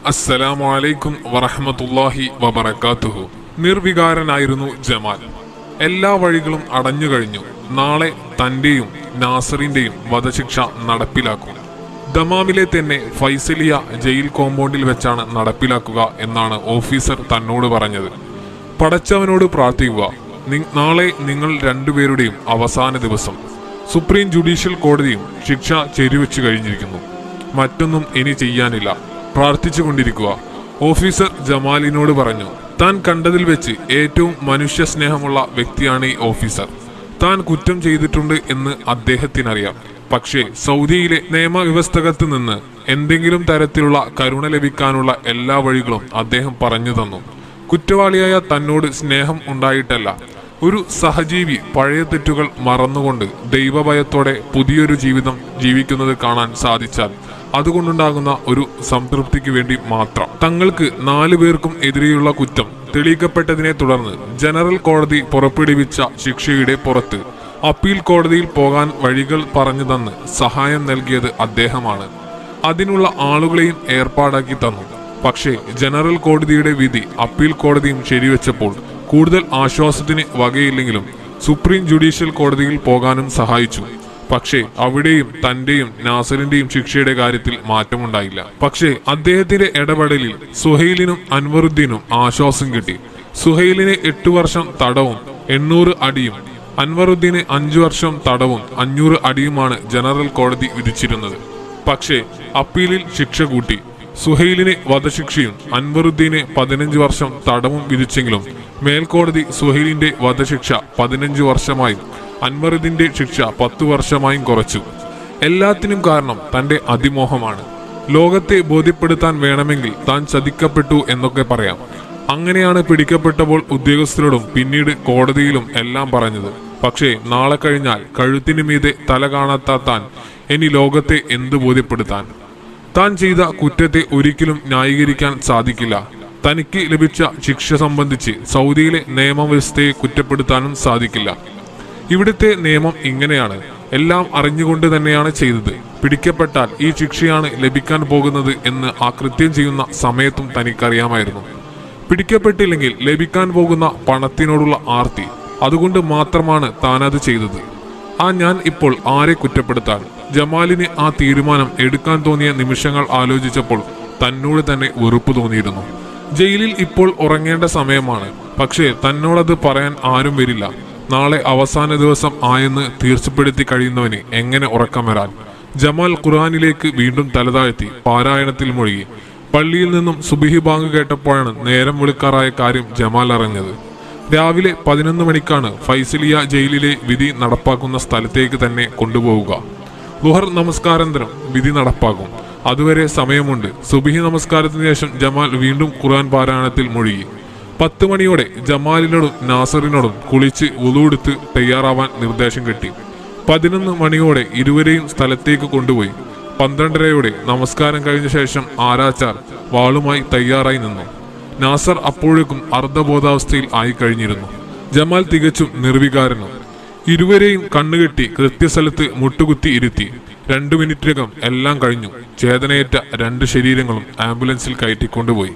അസ്സലാമു അലൈക്കും വറഹ്മത്തുള്ളാഹി വബറകാതുഹു നിർവികാരനായിരുന്നു ജമാൽ എല്ലാ വഴികളും അടഞ്ഞു കഴിഞ്ഞു നാളെ തന്റെയും നാസറിന്റെയും വധശിക്ഷ നടപ്പിലാക്കും ദമാമിലെ തന്നെ ഫൈസലിയ ജയിൽ കോമ്പൗണ്ടിൽ വെച്ചാണ് നടപ്പിലാക്കുക എന്നാണ് ഓഫീസർ തന്നോട് പറഞ്ഞത് പടച്ചവനോട് പ്രാർത്ഥിക്കുക നി- നാളെ നിങ്ങൾ രണ്ടുപേരുടെയും അവസാന ദിവസം സുപ്രീം ജുഡീഷ്യൽ കോടതിയും ശിക്ഷ ശരിവെച്ചു കഴിഞ്ഞിരിക്കുന്നു മറ്റൊന്നും ഇനി ചെയ്യാനില്ല പ്രാർത്ഥിച്ചുകൊണ്ടിരിക്കുക ഓഫീസർ ജമാലിനോട് പറഞ്ഞു താൻ കണ്ടതിൽ വെച്ച് ഏറ്റവും മനുഷ്യ സ്നേഹമുള്ള വ്യക്തിയാണ് ഈ ഓഫീസർ താൻ കുറ്റം ചെയ്തിട്ടുണ്ട് എന്ന് അദ്ദേഹത്തിനറിയാം പക്ഷേ സൗദിയിലെ നിയമവ്യവസ്ഥകത്ത് നിന്ന് എന്തെങ്കിലും തരത്തിലുള്ള കരുണ ലഭിക്കാനുള്ള എല്ലാ വഴികളും അദ്ദേഹം പറഞ്ഞു തന്നു കുറ്റവാളിയായ തന്നോട് സ്നേഹം ഉണ്ടായിട്ടല്ല ഒരു സഹജീവി പഴയ തെറ്റുകൾ മറന്നുകൊണ്ട് ദൈവഭയത്തോടെ പുതിയൊരു ജീവിതം ജീവിക്കുന്നത് കാണാൻ സാധിച്ചാൽ അതുകൊണ്ടുണ്ടാകുന്ന ഒരു സംതൃപ്തിക്ക് വേണ്ടി മാത്രം തങ്ങൾക്ക് നാലു പേർക്കും എതിരെയുള്ള കുറ്റം തെളിയിക്കപ്പെട്ടതിനെ തുടർന്ന് ജനറൽ കോടതി പുറപ്പെടുവിച്ച ശിക്ഷയുടെ പുറത്ത് അപ്പീൽ കോടതിയിൽ പോകാൻ വഴികൾ പറഞ്ഞു തന്ന് സഹായം നൽകിയത് അദ്ദേഹമാണ് അതിനുള്ള ആളുകളെയും ഏർപ്പാടാക്കി തന്നു പക്ഷേ ജനറൽ കോടതിയുടെ വിധി അപ്പീൽ കോടതിയും ശരിവെച്ചപ്പോൾ കൂടുതൽ ആശ്വാസത്തിന് വകയില്ലെങ്കിലും സുപ്രീം ജുഡീഷ്യൽ കോടതിയിൽ പോകാനും സഹായിച്ചു പക്ഷേ അവിടെയും തന്റെയും നാസറിന്റെയും ശിക്ഷയുടെ കാര്യത്തിൽ മാറ്റമുണ്ടായില്ല പക്ഷേ അദ്ദേഹത്തിന്റെ ഇടപെടലിൽ സുഹൈലിനും അൻവറുദ്ദീനും ആശ്വാസം കിട്ടി സുഹൈലിന് എട്ടു വർഷം തടവും എണ്ണൂറ് അടിയും അൻവറുദ്ദീന് അഞ്ചു വർഷം തടവും അഞ്ഞൂറ് അടിയുമാണ് ജനറൽ കോടതി വിധിച്ചിരുന്നത് പക്ഷേ അപ്പീലിൽ ശിക്ഷ കൂട്ടി സുഹൈലിന് വധശിക്ഷയും അൻവറുദ്ദീന് പതിനഞ്ച് വർഷം തടവും വിധിച്ചെങ്കിലും മേൽക്കോടതി സുഹൈലിന്റെ വധശിക്ഷ പതിനഞ്ച് വർഷമായും അൻവറുദ്ദീന്റെ ശിക്ഷ പത്തു വർഷമായും കുറച്ചു എല്ലാത്തിനും കാരണം തന്റെ അതിമോഹമാണ് ലോകത്തെ ബോധ്യപ്പെടുത്താൻ വേണമെങ്കിൽ താൻ ചതിക്കപ്പെട്ടു എന്നൊക്കെ പറയാം അങ്ങനെയാണ് പിടിക്കപ്പെട്ടപ്പോൾ ഉദ്യോഗസ്ഥരോടും പിന്നീട് കോടതിയിലും എല്ലാം പറഞ്ഞത് പക്ഷേ നാളെ കഴിഞ്ഞാൽ കഴുത്തിന് മീതെ തല കാണാത്ത താൻ ഇനി ലോകത്തെ എന്ത് ബോധ്യപ്പെടുത്താൻ താൻ ചെയ്ത കുറ്റത്തെ ഒരിക്കലും ന്യായീകരിക്കാൻ സാധിക്കില്ല തനിക്ക് ലഭിച്ച ശിക്ഷ സംബന്ധിച്ച് സൗദിയിലെ നിയമവ്യവസ്ഥയെ കുറ്റപ്പെടുത്താനും സാധിക്കില്ല ഇവിടുത്തെ നിയമം ഇങ്ങനെയാണ് എല്ലാം അറിഞ്ഞുകൊണ്ട് തന്നെയാണ് ചെയ്തത് പിടിക്കപ്പെട്ടാൽ ഈ ശിക്ഷയാണ് ലഭിക്കാൻ പോകുന്നത് എന്ന് ആ കൃത്യം ചെയ്യുന്ന സമയത്തും തനിക്കറിയാമായിരുന്നു പിടിക്കപ്പെട്ടില്ലെങ്കിൽ ലഭിക്കാൻ പോകുന്ന പണത്തിനോടുള്ള ആർത്തി അതുകൊണ്ട് മാത്രമാണ് താനത് ചെയ്തത് ആ ഞാൻ ഇപ്പോൾ ആരെ കുറ്റപ്പെടുത്താൻ ജമാലിന് ആ തീരുമാനം എടുക്കാൻ തോന്നിയ നിമിഷങ്ങൾ ആലോചിച്ചപ്പോൾ തന്നോട് തന്നെ വെറുപ്പ് തോന്നിയിരുന്നു ജയിലിൽ ഇപ്പോൾ ഉറങ്ങേണ്ട സമയമാണ് പക്ഷേ തന്നോടത് പറയാൻ ആരും വരില്ല നാളെ അവസാന ദിവസം ആയെന്ന് തീർച്ചപ്പെടുത്തി കഴിയുന്നവന് എങ്ങനെ ഉറക്കം വരാൻ ജമാൽ ഖുർആനിലേക്ക് വീണ്ടും തലതാഴ്ത്തി പാരായണത്തിൽ മുഴുകി പള്ളിയിൽ നിന്നും സുബിഹി ബാങ്ക് കേട്ടപ്പോഴാണ് നേരം വെളുക്കാറായ കാര്യം ജമാൽ അറിഞ്ഞത് രാവിലെ പതിനൊന്ന് മണിക്കാണ് ഫൈസലിയ ജയിലിലെ വിധി നടപ്പാക്കുന്ന സ്ഥലത്തേക്ക് തന്നെ കൊണ്ടുപോവുക ലുഹർ നമസ്കാരാന്തരം വിധി നടപ്പാക്കും അതുവരെ സമയമുണ്ട് സുബിഹി നമസ്കാരത്തിന് ശേഷം ജമാൽ വീണ്ടും ഖുർആൻ പാരായണത്തിൽ മുഴുകി പത്ത് മണിയോടെ ജമാലിനോടും നാസറിനോടും കുളിച്ച് ഉളുവെടുത്ത് തയ്യാറാവാൻ നിർദ്ദേശം കിട്ടി പതിനൊന്ന് മണിയോടെ ഇരുവരെയും സ്ഥലത്തേക്ക് കൊണ്ടുപോയി പന്ത്രണ്ടരയോടെ നമസ്കാരം കഴിഞ്ഞ ശേഷം ആരാച്ചാർ വാളുമായി തയ്യാറായി നിന്നു നാസർ അപ്പോഴേക്കും അർദ്ധബോധാവസ്ഥയിൽ ആയി കഴിഞ്ഞിരുന്നു ജമാൽ തികച്ചും നിർവികാരനും ഇരുവരെയും കണ്ണുകെട്ടി കൃത്യസ്ഥലത്ത് മുട്ടുകുത്തി ഇരുത്തി രണ്ടു മിനിറ്റിനകം എല്ലാം കഴിഞ്ഞു ചേതനയേറ്റ രണ്ട് ശരീരങ്ങളും ആംബുലൻസിൽ കയറ്റിക്കൊണ്ടുപോയി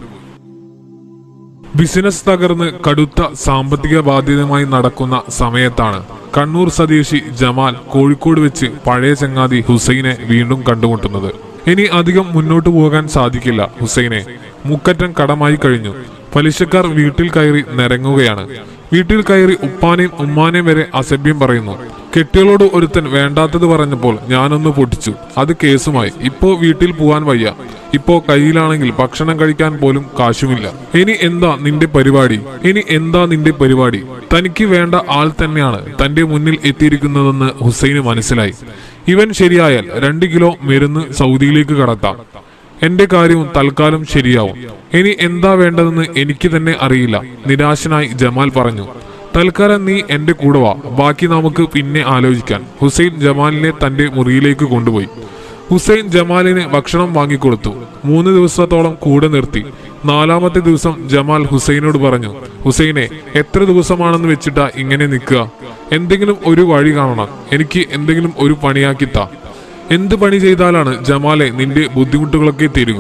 ബിസിനസ് തകർന്ന് കടുത്ത സാമ്പത്തിക ബാധ്യതയുമായി നടക്കുന്ന സമയത്താണ് കണ്ണൂർ സ്വദേശി ജമാൽ കോഴിക്കോട് വെച്ച് പഴയ ചങ്ങാതി ഹുസൈനെ വീണ്ടും കണ്ടുമുട്ടുന്നത് ഇനി അധികം മുന്നോട്ട് പോകാൻ സാധിക്കില്ല ഹുസൈനെ മുക്കറ്റൻ കടമായി കഴിഞ്ഞു പലിശക്കാർ വീട്ടിൽ കയറി നിരങ്ങുകയാണ് വീട്ടിൽ കയറി ഉപ്പാനെയും ഉമ്മാനെയും വരെ അസഭ്യം പറയുന്നു കെട്ടികളോട് ഒരുത്തൻ വേണ്ടാത്തത് പറഞ്ഞപ്പോൾ ഞാനൊന്ന് പൊട്ടിച്ചു അത് കേസുമായി ഇപ്പോ വീട്ടിൽ പോവാൻ വയ്യ ഇപ്പോ കയ്യിലാണെങ്കിൽ ഭക്ഷണം കഴിക്കാൻ പോലും കാശുമില്ല ഇനി എന്താ നിന്റെ പരിപാടി ഇനി എന്താ നിന്റെ പരിപാടി തനിക്ക് വേണ്ട ആൾ തന്നെയാണ് തന്റെ മുന്നിൽ എത്തിയിരിക്കുന്നതെന്ന് ഹുസൈന് മനസ്സിലായി ഇവൻ ശരിയായാൽ രണ്ട് കിലോ മരുന്ന് സൗദിയിലേക്ക് കടത്താം എന്റെ കാര്യവും തൽക്കാലം ശരിയാവും ഇനി എന്താ വേണ്ടതെന്ന് എനിക്ക് തന്നെ അറിയില്ല നിരാശനായി ജമാൽ പറഞ്ഞു തൽക്കാലം നീ എന്റെ കൂടെ വാ ബാക്കി നമുക്ക് പിന്നെ ആലോചിക്കാൻ ഹുസൈൻ ജമാലിനെ തന്റെ മുറിയിലേക്ക് കൊണ്ടുപോയി ഹുസൈൻ ജമാലിന് ഭക്ഷണം വാങ്ങിക്കൊടുത്തു മൂന്ന് ദിവസത്തോളം കൂടെ നിർത്തി നാലാമത്തെ ദിവസം ജമാൽ ഹുസൈനോട് പറഞ്ഞു ഹുസൈനെ എത്ര ദിവസമാണെന്ന് വെച്ചിട്ടാ ഇങ്ങനെ നിൽക്കുക എന്തെങ്കിലും ഒരു വഴി കാണണം എനിക്ക് എന്തെങ്കിലും ഒരു പണിയാക്കി താ എന്ത് പണി ചെയ്താലാണ് ജമാലെ നിന്റെ ബുദ്ധിമുട്ടുകളൊക്കെ തീരുക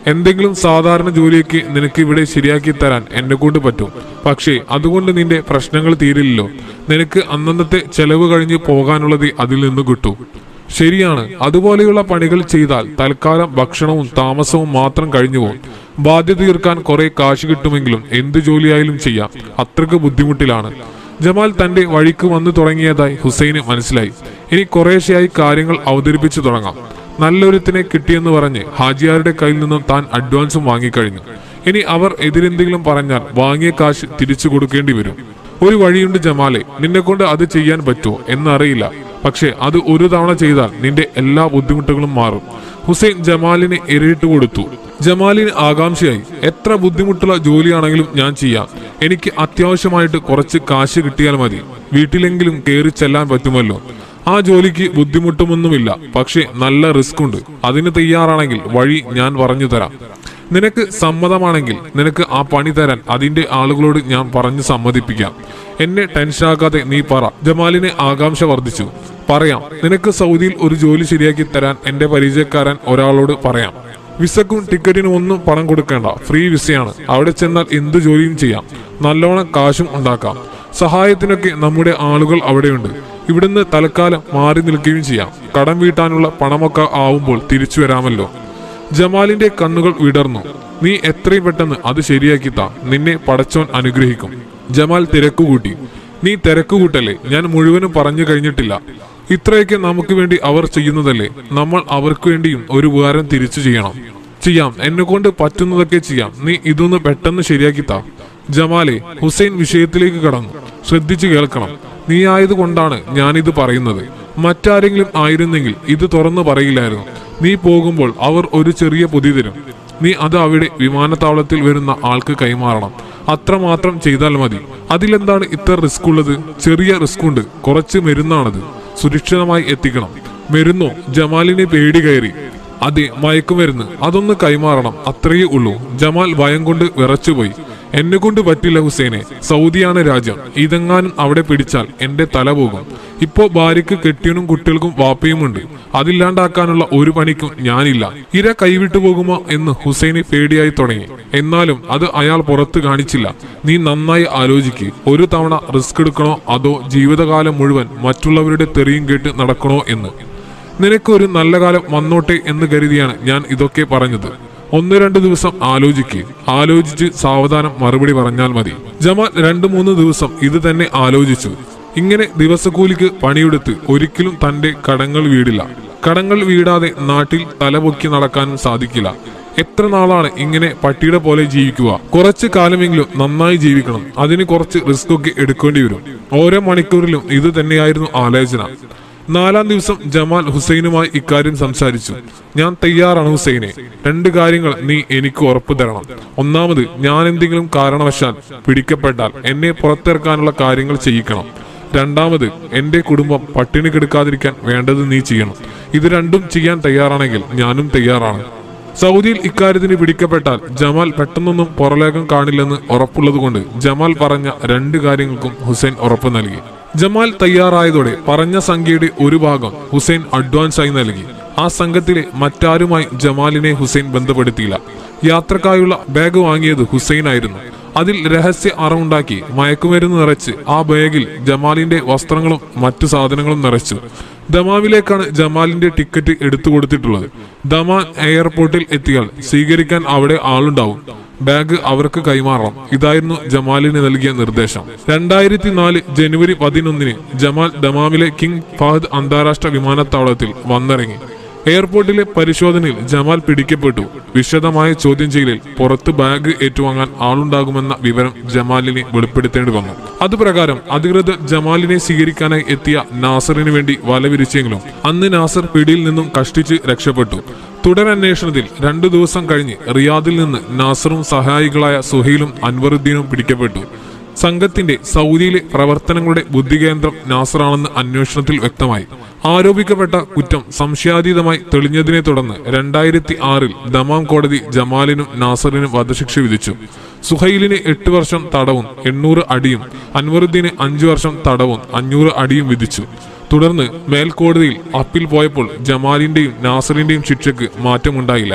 എന്തെങ്കിലും സാധാരണ ജോലിയൊക്കെ നിനക്ക് ഇവിടെ ശരിയാക്കി തരാൻ എന്നെ കൊണ്ട് പറ്റും പക്ഷേ അതുകൊണ്ട് നിന്റെ പ്രശ്നങ്ങൾ തീരില്ലല്ലോ നിനക്ക് അന്നന്നത്തെ ചെലവ് കഴിഞ്ഞ് പോകാനുള്ളത് അതിൽ നിന്ന് കിട്ടും ശരിയാണ് അതുപോലെയുള്ള പണികൾ ചെയ്താൽ തൽക്കാലം ഭക്ഷണവും താമസവും മാത്രം കഴിഞ്ഞു പോകും ബാധ്യത തീർക്കാൻ കുറെ കാശ് കിട്ടുമെങ്കിലും എന്ത് ജോലിയായാലും ചെയ്യാം അത്രക്ക് ബുദ്ധിമുട്ടിലാണ് ജമാൽ തന്റെ വഴിക്ക് വന്നു തുടങ്ങിയതായി ഹുസൈന് മനസ്സിലായി ഇനി കുറേശ്ശെയായി കാര്യങ്ങൾ അവതരിപ്പിച്ചു തുടങ്ങാം നല്ലൊരുത്തിനെ കിട്ടിയെന്ന് പറഞ്ഞ് ഹാജിയാരുടെ കയ്യിൽ നിന്നും താൻ അഡ്വാൻസും വാങ്ങിക്കഴിഞ്ഞു ഇനി അവർ എതിരെന്തെങ്കിലും പറഞ്ഞാൽ വാങ്ങിയ കാശ് തിരിച്ചു കൊടുക്കേണ്ടി വരും ഒരു വഴിയുണ്ട് ജമാലെ നിന്നെ കൊണ്ട് അത് ചെയ്യാൻ പറ്റുമോ എന്നറിയില്ല പക്ഷെ അത് ഒരു തവണ ചെയ്താൽ നിന്റെ എല്ലാ ബുദ്ധിമുട്ടുകളും മാറും ഹുസൈൻ ജമാലിന് എറിയിട്ട് കൊടുത്തു ജമാലിന് ആകാംക്ഷയായി എത്ര ബുദ്ധിമുട്ടുള്ള ജോലിയാണെങ്കിലും ഞാൻ ചെയ്യാം എനിക്ക് അത്യാവശ്യമായിട്ട് കുറച്ച് കാശ് കിട്ടിയാൽ മതി വീട്ടിലെങ്കിലും കയറി ചെല്ലാൻ പറ്റുമല്ലോ ആ ജോലിക്ക് ബുദ്ധിമുട്ടുമൊന്നുമില്ല പക്ഷെ നല്ല റിസ്ക് ഉണ്ട് അതിന് തയ്യാറാണെങ്കിൽ വഴി ഞാൻ പറഞ്ഞു തരാം നിനക്ക് സമ്മതമാണെങ്കിൽ നിനക്ക് ആ പണി തരാൻ അതിന്റെ ആളുകളോട് ഞാൻ പറഞ്ഞു സമ്മതിപ്പിക്കാം എന്നെ ടെൻഷനാക്കാതെ നീ പറ ജമാലിന് ആകാംക്ഷ വർദ്ധിച്ചു പറയാം നിനക്ക് സൗദിയിൽ ഒരു ജോലി ശരിയാക്കി തരാൻ എന്റെ പരിചയക്കാരൻ ഒരാളോട് പറയാം വിസക്കും ടിക്കറ്റിനും ഒന്നും പണം കൊടുക്കേണ്ട ഫ്രീ വിസയാണ് അവിടെ ചെന്നാൽ എന്ത് ജോലിയും ചെയ്യാം നല്ലോണം കാശും ഉണ്ടാക്കാം സഹായത്തിനൊക്കെ നമ്മുടെ ആളുകൾ അവിടെയുണ്ട് ഇവിടുന്ന് തൽക്കാലം മാറി നിൽക്കുകയും ചെയ്യാം കടം വീട്ടാനുള്ള പണമൊക്കെ ആവുമ്പോൾ തിരിച്ചു വരാമല്ലോ ജമാലിന്റെ കണ്ണുകൾ വിടർന്നു നീ എത്രയും പെട്ടെന്ന് അത് ശരിയാക്കി താ നിന്നെ പടച്ചോൻ അനുഗ്രഹിക്കും ജമാൽ തിരക്കുകൂട്ടി നീ തിരക്കുകൂട്ടല്ലേ ഞാൻ മുഴുവനും പറഞ്ഞു കഴിഞ്ഞിട്ടില്ല ഇത്രയൊക്കെ നമുക്ക് വേണ്ടി അവർ ചെയ്യുന്നതല്ലേ നമ്മൾ അവർക്ക് വേണ്ടിയും ഒരു ഉപകാരം തിരിച്ചു ചെയ്യണം ചെയ്യാം എന്നെ കൊണ്ട് പറ്റുന്നതൊക്കെ ചെയ്യാം നീ ഇതൊന്ന് പെട്ടെന്ന് ശരിയാക്കി താ ജമാലെ ഹുസൈൻ വിഷയത്തിലേക്ക് കടന്നു ശ്രദ്ധിച്ചു കേൾക്കണം നീ ആയതുകൊണ്ടാണ് ഞാനിത് പറയുന്നത് മറ്റാരെങ്കിലും ആയിരുന്നെങ്കിൽ ഇത് തുറന്നു പറയില്ലായിരുന്നു നീ പോകുമ്പോൾ അവർ ഒരു ചെറിയ പൊതി തരും നീ അത് അവിടെ വിമാനത്താവളത്തിൽ വരുന്ന ആൾക്ക് കൈമാറണം അത്രമാത്രം ചെയ്താൽ മതി അതിലെന്താണ് ഇത്ര റിസ്ക് ഉള്ളത് ചെറിയ റിസ്ക് ഉണ്ട് കുറച്ച് മരുന്നാണത് സുരക്ഷിതമായി എത്തിക്കണം മരുന്നോ ജമാലിനെ പേടി കയറി അതെ മയക്കുമരുന്ന് അതൊന്ന് കൈമാറണം അത്രയേ ഉള്ളൂ ജമാൽ ഭയം കൊണ്ട് വിറച്ചുപോയി എന്നെ കൊണ്ട് പറ്റില്ല ഹുസൈനെ സൗദിയാണ് രാജ്യം ഇതെങ്ങാനും അവിടെ പിടിച്ചാൽ എന്റെ തല പോകും ഇപ്പോ ഭാര്യയ്ക്ക് കെട്ടിയനും കുട്ടികൾക്കും വാപ്പയുമുണ്ട് അതില്ലാണ്ടാക്കാനുള്ള ഒരു പണിക്കും ഞാനില്ല ഇര കൈവിട്ടു പോകുമോ എന്ന് ഹുസൈനെ പേടിയായി തുടങ്ങി എന്നാലും അത് അയാൾ പുറത്ത് കാണിച്ചില്ല നീ നന്നായി ആലോചിക്ക് ഒരു തവണ റിസ്ക് എടുക്കണോ അതോ ജീവിതകാലം മുഴുവൻ മറ്റുള്ളവരുടെ തെറിയും കേട്ട് നടക്കണോ എന്ന് നിനക്കൊരു നല്ല കാലം വന്നോട്ടെ എന്ന് കരുതിയാണ് ഞാൻ ഇതൊക്കെ പറഞ്ഞത് ഒന്ന് രണ്ട് ദിവസം ആലോചിക്ക് ആലോചിച്ച് സാവധാനം മറുപടി പറഞ്ഞാൽ മതി ജമാൽ രണ്ടു മൂന്ന് ദിവസം ഇത് തന്നെ ആലോചിച്ചു ഇങ്ങനെ ദിവസക്കൂലിക്ക് പണിയെടുത്ത് ഒരിക്കലും തന്റെ കടങ്ങൾ വീടില്ല കടങ്ങൾ വീടാതെ നാട്ടിൽ തലപൊക്കി നടക്കാനും സാധിക്കില്ല എത്ര നാളാണ് ഇങ്ങനെ പട്ടിയുടെ പോലെ ജീവിക്കുക കുറച്ച് കാലമെങ്കിലും നന്നായി ജീവിക്കണം അതിന് കുറച്ച് റിസ്ക് ഒക്കെ എടുക്കേണ്ടി വരും ഓരോ മണിക്കൂറിലും ഇത് തന്നെയായിരുന്നു ആലോചന നാലാം ദിവസം ജമാൽ ഹുസൈനുമായി ഇക്കാര്യം സംസാരിച്ചു ഞാൻ തയ്യാറാണ് ഹുസൈനെ രണ്ട് കാര്യങ്ങൾ നീ എനിക്ക് ഉറപ്പു തരണം ഒന്നാമത് ഞാൻ എന്തെങ്കിലും കാരണവശാൽ പിടിക്കപ്പെട്ടാൽ എന്നെ പുറത്തിറക്കാനുള്ള കാര്യങ്ങൾ ചെയ്യിക്കണം രണ്ടാമത് എന്റെ കുടുംബം പട്ടിണി കിടക്കാതിരിക്കാൻ വേണ്ടത് നീ ചെയ്യണം ഇത് രണ്ടും ചെയ്യാൻ തയ്യാറാണെങ്കിൽ ഞാനും തയ്യാറാണ് സൗദിയിൽ ഇക്കാര്യത്തിന് പിടിക്കപ്പെട്ടാൽ ജമാൽ പെട്ടെന്നൊന്നും പുറലോകം കാണില്ലെന്ന് ഉറപ്പുള്ളതുകൊണ്ട് ജമാൽ പറഞ്ഞ രണ്ട് കാര്യങ്ങൾക്കും ഹുസൈൻ ഉറപ്പ് നൽകി ജമാൽ തയ്യാറായതോടെ പറഞ്ഞ സംഖ്യയുടെ ഒരു ഭാഗം ഹുസൈൻ അഡ്വാൻസായി നൽകി ആ സംഘത്തിലെ മറ്റാരുമായി ജമാലിനെ ഹുസൈൻ ബന്ധപ്പെടുത്തിയില്ല യാത്രക്കായുള്ള ബാഗ് വാങ്ങിയത് ഹുസൈൻ ആയിരുന്നു അതിൽ രഹസ്യ അറവുണ്ടാക്കി മയക്കുമരുന്ന് നിറച്ച് ആ ബാഗിൽ ജമാലിന്റെ വസ്ത്രങ്ങളും മറ്റു സാധനങ്ങളും നിറച്ചു ദമാമിലേക്കാണ് ജമാലിന്റെ ടിക്കറ്റ് എടുത്തു കൊടുത്തിട്ടുള്ളത് ദമാൻ എയർപോർട്ടിൽ എത്തിയാൽ സ്വീകരിക്കാൻ അവിടെ ആളുണ്ടാവും ബാഗ് അവർക്ക് കൈമാറണം ഇതായിരുന്നു ജമാലിന് നൽകിയ നിർദ്ദേശം രണ്ടായിരത്തി നാല് ജനുവരി പതിനൊന്നിന് ജമാൽ ദമാമിലെ കിങ് ഫഹദ് അന്താരാഷ്ട്ര വിമാനത്താവളത്തിൽ വന്നിറങ്ങി എയർപോർട്ടിലെ പരിശോധനയിൽ ജമാൽ പിടിക്കപ്പെട്ടു വിശദമായ ചോദ്യം ചെയ്യലിൽ പുറത്ത് ബാഗ് ഏറ്റുവാങ്ങാൻ ആളുണ്ടാകുമെന്ന വിവരം ജമാലിനെ വെളിപ്പെടുത്തേണ്ടി വന്നു അതുപ്രകാരം അധികൃതർ ജമാലിനെ സ്വീകരിക്കാനായി എത്തിയ നാസറിന് വേണ്ടി വല വിരിച്ചെങ്കിലും അന്ന് നാസർ പിടിയിൽ നിന്നും കഷ്ടിച്ച് രക്ഷപ്പെട്ടു തുടരന്വേഷണത്തിൽ രണ്ടു ദിവസം കഴിഞ്ഞ് റിയാദിൽ നിന്ന് നാസറും സഹായികളായ സുഹൈലും അൻവറുദ്ദീനും പിടിക്കപ്പെട്ടു സംഘത്തിന്റെ സൗദിയിലെ പ്രവർത്തനങ്ങളുടെ ബുദ്ധികേന്ദ്രം നാസറാണെന്ന് അന്വേഷണത്തിൽ വ്യക്തമായി ആരോപിക്കപ്പെട്ട കുറ്റം സംശയാതീതമായി തെളിഞ്ഞതിനെ തുടർന്ന് രണ്ടായിരത്തി ആറിൽ ദമാം കോടതി ജമാലിനും നാസറിനും വധശിക്ഷ വിധിച്ചു സുഹൈലിന് എട്ട് വർഷം തടവും എണ്ണൂറ് അടിയും അൻവറുദ്ദീന് അഞ്ചു വർഷം തടവും അഞ്ഞൂറ് അടിയും വിധിച്ചു തുടർന്ന് മേൽക്കോടതിയിൽ അപ്പീൽ പോയപ്പോൾ ജമാലിന്റെയും നാസറിന്റെയും ശിക്ഷയ്ക്ക് മാറ്റമുണ്ടായില്ല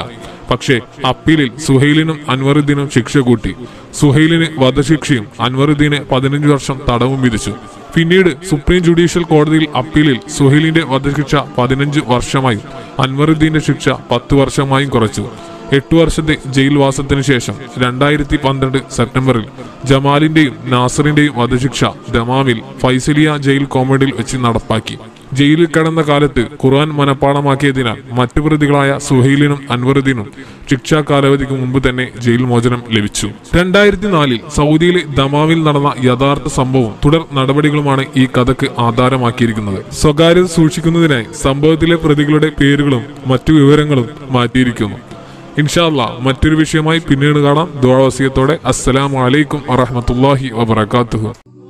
പക്ഷേ അപ്പീലിൽ സുഹൈലിനും അൻവറുദ്ദീനും ശിക്ഷ കൂട്ടി സുഹൈലിന് വധശിക്ഷയും അൻവറുദ്ദീന് പതിനഞ്ച് വർഷം തടവും വിധിച്ചു പിന്നീട് സുപ്രീം ജുഡീഷ്യൽ കോടതിയിൽ അപ്പീലിൽ സുഹൈലിന്റെ വധശിക്ഷ പതിനഞ്ച് വർഷമായും അൻവറുദ്ദീന്റെ ശിക്ഷ പത്ത് വർഷമായും കുറച്ചു എട്ടു വർഷത്തെ ജയിൽവാസത്തിന് ശേഷം രണ്ടായിരത്തി പന്ത്രണ്ട് സെപ്റ്റംബറിൽ ജമാലിന്റെയും നാസറിന്റെയും വധശിക്ഷ ദമാമിൽ ഫൈസലിയ ജയിൽ കോമഡിയിൽ വെച്ച് നടപ്പാക്കി ജയിലിൽ കിടന്ന കാലത്ത് ഖുർആൻ മനഃപ്പാടമാക്കിയതിനാൽ മറ്റു പ്രതികളായ സുഹൈലിനും അൻവറുദ്ദീനും ശിക്ഷാ കാലാവധിക്ക് മുമ്പ് തന്നെ ജയിൽ മോചനം ലഭിച്ചു രണ്ടായിരത്തി നാലിൽ സൗദിയിലെ ദമാമിൽ നടന്ന യഥാർത്ഥ സംഭവം തുടർ നടപടികളുമാണ് ഈ കഥക്ക് ആധാരമാക്കിയിരിക്കുന്നത് സ്വകാര്യത സൂക്ഷിക്കുന്നതിനായി സംഭവത്തിലെ പ്രതികളുടെ പേരുകളും മറ്റു വിവരങ്ങളും മാറ്റിയിരിക്കുന്നു ഇൻഷാല്ല മറ്റൊരു വിഷയമായി പിന്നീട് കാണാം ദുആവസിയത്തോടെ അസ്സലാമു അലൈക്കും വറഹ്മത്തുള്ളാഹി വബറകാതുഹു